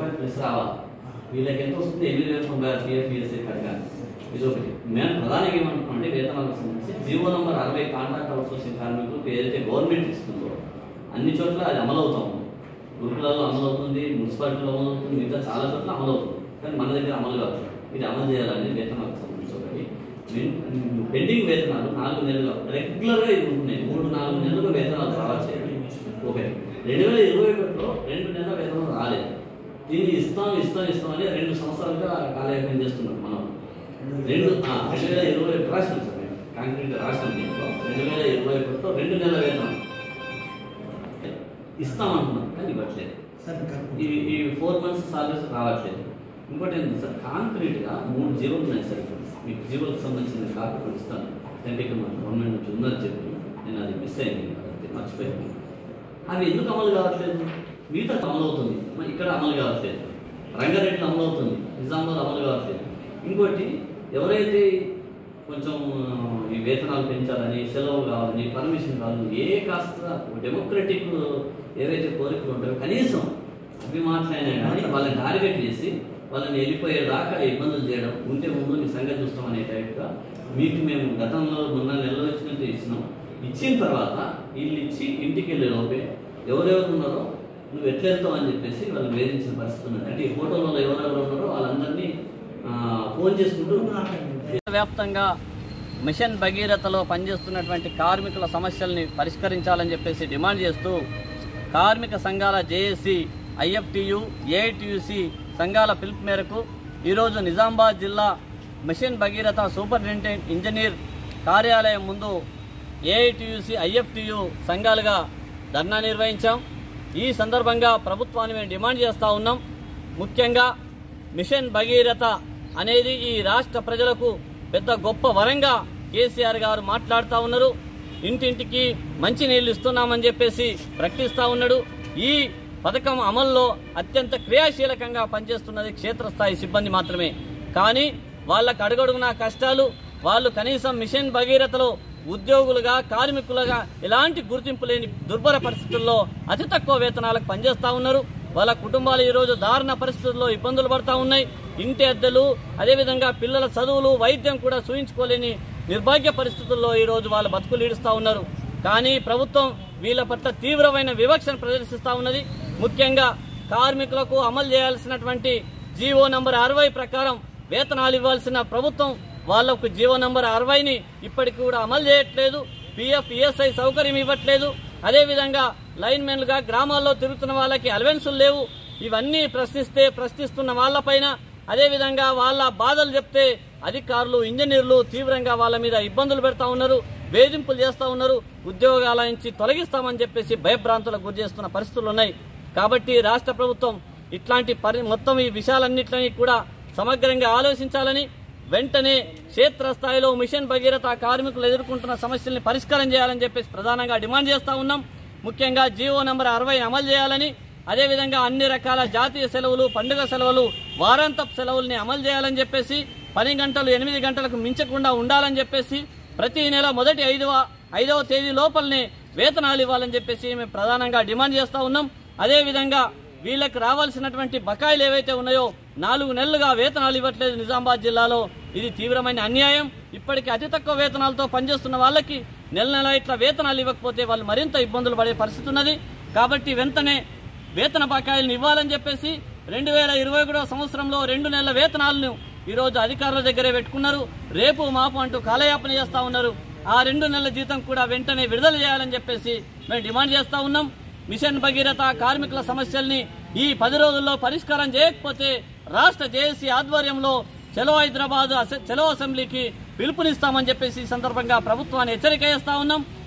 రూపాయలు ప్లస్ రావాలి వీళ్ళకి ఎంత వస్తుంది ఎనిమిది వేల తొంభై ఆరు పిఎఫ్ పిఎస్ఐ కడగాలి ఇది ఒకటి మేము ప్రధానంగా ఏమనుకున్నామంటే వేతనాలకు సంబంధించి జీవో నంబర్ అరవై కాంట్రాక్ట్ అవుట్సోర్సింగ్ కార్మికులకు ఏదైతే గవర్నమెంట్ ఇస్తుందో అన్ని చోట్ల అది అమలు అవుతా ఉంది గురుకులాల్లో అమలు అవుతుంది మున్సిపాలిటీలో అమలు అవుతుంది మిగతా చాలా చోట్ల అమలు అవుతుంది కానీ మన దగ్గర అమలు కాదు ఇది అమలు చేయాలని వేతనాలకు సంబంధించి ఒకటి మెయిన్ పెండింగ్ వేతనాలు నాలుగు నెలలు రెగ్యులర్గా ఇది ఉంటున్నాయి మూడు నాలుగు నెలలుగా వేతనాలు రావాలి చేయాలి ఒకటి రెండు వేల ఇరవై ఒకటిలో రెండు నెలల వేతనం రాలేదు దీన్ని ఇస్తాం ఇస్తాం ఇస్తాం అని రెండు సంవత్సరాలుగా కాలయాపన చేస్తున్నాం మనం రెండు ఆ, రెండు వేల ఇరవై ఒకటి రాష్ట్రం సార్ నేను కాంక్రీట్ రాష్ట్రం దీంట్లో రెండు వేల ఇరవై ఒకటిలో రెండు నెలల వేతనం ఇస్తామంటున్నాం కానీ ఇవ్వట్లేదు ఈ ఈ ఫోర్ మంత్స్ సాలరీస్ రావట్లేదు ఇంకోటి ఏంటి సార్ కాంక్రీట్గా మూడు జీవోలు ఉన్నాయి సార్ ఇప్పుడు. మీకు జీవోలకు సంబంధించిన కాపీ కూడా ఇస్తాను అంటే మన గవర్నమెంట్ నుంచి ఉందని చెప్పి నేను అది మిస్ అయింది అది మర్చిపోయాను అవి ఎందుకు అమలు కావట్లేదు మిగతా అమలు అవుతుంది మరి ఇక్కడ అమలు కావట్లేదు రంగారెడ్డిలో అమలు అవుతుంది నిజామాబాద్ అమలు కావట్లేదు ఇంకోటి ఎవరైతే కొంచెం ఆ, ఈ వేతనాలు పెంచాలని సెలవు కావాలని పర్మిషన్ కావాలని ఏ కాస్త డెమోక్రటిక్ ఏవైతే కోరికలు ఉంటాయో కనీసం అవి మాట్లాడినా కానీ వాళ్ళని టార్గెట్ చేసి వాళ్ళని వెళ్ళిపోయేదాకా ఇబ్బందులు చేయడం ఉంటే ముందు నీ సంగతి చూస్తాం అనే టైప్గా మీకు మేము గతంలో మొన్న నెలలో ఇచ్చినట్టు ఇచ్చినాం ఇచ్చిన తర్వాత వీళ్ళు ఇచ్చి ఇంటికి వెళ్ళే లోపే ఎవరెవరు ఉన్నారో నువ్వు ఎట్లా వెళ్తావు అని చెప్పేసి వాళ్ళని వేధించిన పరిస్థితి ఉన్నది అంటే ఈ ఫోటోలలో ఎవరెవరు ఉన్నారో వాళ్ళందరినీ ఆ, ఫోన్ చేసుకుంటూ వ్యాప్తంగా మిషన్ భగీరథలో పనిచేస్తున్నటువంటి కార్మికుల సమస్యల్ని పరిష్కరించాలని చెప్పేసి డిమాండ్ చేస్తూ కార్మిక సంఘాల జేఏసీ ఐఎఫ్టియు ఏఐటియుసి సంఘాల పిలుపు మేరకు ఈరోజు నిజామాబాద్ జిల్లా మిషన్ భగీరథ సూపరింటెండెంట్ ఇంజనీర్ కార్యాలయం ముందు ఏఐటియుసి ఐఎఫ్టియు సంఘాలుగా ధర్నా నిర్వహించాం ఈ సందర్భంగా ప్రభుత్వాన్ని మేము డిమాండ్ చేస్తూ ఉన్నాం ముఖ్యంగా మిషన్ భగీరథ అనేది ఈ రాష్ట్ర ప్రజలకు పెద్ద గొప్ప వరంగా కేసీఆర్ గారు మాట్లాడుతూ ఉన్నారు ఇంటింటికి మంచి నీళ్లు ఇస్తున్నామని చెప్పేసి ప్రకటిస్తూ ఉన్నాడు ఈ పథకం అమల్లో అత్యంత క్రియాశీలకంగా పనిచేస్తున్నది క్షేత్రస్థాయి సిబ్బంది మాత్రమే కానీ వాళ్ళకు అడుగడుగున కష్టాలు వాళ్ళు కనీసం మిషన్ భగీరథలో ఉద్యోగులుగా కార్మికులుగా ఎలాంటి గుర్తింపు లేని దుర్భర పరిస్థితుల్లో అతి తక్కువ వేతనాలకు పనిచేస్తా ఉన్నారు వాళ్ళ కుటుంబాలు ఈరోజు దారుణ పరిస్థితుల్లో ఇబ్బందులు పడతా ఉన్నాయి ఇంటి అద్దెలు అదేవిధంగా పిల్లల చదువులు వైద్యం కూడా చూయించుకోలేని నిర్భాగ్య పరిస్థితుల్లో ఈరోజు వాళ్ళు బతుకులు ఈడుస్తూ ఉన్నారు కానీ ప్రభుత్వం వీళ్ళ పట్ల తీవ్రమైన వివక్షను ప్రదర్శిస్తూ ఉన్నది ముఖ్యంగా కార్మికులకు అమలు చేయాల్సినటువంటి జీవో నంబర్ అరవై ప్రకారం వేతనాలు ఇవ్వాల్సిన ప్రభుత్వం వాళ్లకు జీవో నంబర్ అరవైని ఇప్పటికి కూడా అమలు చేయట్లేదు పిఎఫ్ ఈఎస్ఐ సౌకర్యం ఇవ్వట్లేదు అదేవిధంగా లైన్ మెన్లుగా గ్రామాల్లో తిరుగుతున్న వాళ్ళకి అలవెన్సులు లేవు ఇవన్నీ ప్రశ్నిస్తే ప్రశ్నిస్తున్న వాళ్ళపైన అదేవిధంగా వాళ్ళ బాధలు చెప్తే అధికారులు ఇంజనీర్లు తీవ్రంగా వాళ్ళ మీద ఇబ్బందులు పెడతా ఉన్నారు వేధింపులు చేస్తా ఉన్నారు ఉద్యోగాల నుంచి తొలగిస్తామని చెప్పేసి భయభ్రాంతులకు గురి చేస్తున్న పరిస్థితులు ఉన్నాయి కాబట్టి రాష్ట్ర ప్రభుత్వం ఇట్లాంటి పరి మొత్తం ఈ విషయాలన్నింటినీ కూడా సమగ్రంగా ఆలోచించాలని వెంటనే క్షేత్రస్థాయిలో మిషన్ భగీరథ కార్మికులు ఎదుర్కొంటున్న సమస్యల్ని పరిష్కారం చేయాలని చెప్పేసి ప్రధానంగా డిమాండ్ చేస్తా ఉన్నాం ముఖ్యంగా జీవో నంబర్ అరవై అమలు చేయాలని అదేవిధంగా అన్ని రకాల జాతీయ సెలవులు పండుగ సెలవులు వారాంతపు సెలవుల్ని అమలు చేయాలని చెప్పేసి పని గంటలు ఎనిమిది గంటలకు మించకుండా ఉండాలని చెప్పేసి ప్రతి నెల మొదటి ఐదవ ఐదవ తేదీ లోపలనే వేతనాలు ఇవ్వాలని చెప్పేసి మేము ప్రధానంగా డిమాండ్ చేస్తా ఉన్నాం అదేవిధంగా వీళ్ళకి రావాల్సినటువంటి బకాయిలు ఏవైతే ఉన్నాయో నాలుగు నెలలుగా వేతనాలు ఇవ్వట్లేదు నిజామాబాద్ జిల్లాలో ఇది తీవ్రమైన అన్యాయం ఇప్పటికీ అతి తక్కువ వేతనాలతో పనిచేస్తున్న వాళ్ళకి నెల నెల ఇట్లా వేతనాలు ఇవ్వకపోతే వాళ్ళు మరింత ఇబ్బందులు పడే పరిస్థితి ఉన్నది కాబట్టి వెంటనే వేతన బకాయిలను ఇవ్వాలని చెప్పేసి రెండు వేల ఇరవై ఒకటో సంవత్సరంలో రెండు నెలల వేతనాలను ఈరోజు అధికారుల దగ్గరే పెట్టుకున్నారు రేపు మాపు అంటూ కాలయాపన చేస్తా ఉన్నారు ఆ రెండు నెలల జీతం కూడా వెంటనే విడుదల చేయాలని చెప్పేసి మేము డిమాండ్ చేస్తా ఉన్నాం మిషన్ భగీరథ కార్మికుల సమస్యల్ని ఈ పది రోజుల్లో పరిష్కారం చేయకపోతే రాష్ట్ర జేఏసీ ఆధ్వర్యంలో చలో హైదరాబాద్ అసె- చలో అసెంబ్లీకి పిలుపునిస్తామని చెప్పేసి ఈ సందర్భంగా ప్రభుత్వాన్ని హెచ్చరిక చేస్తా ఉన్నాం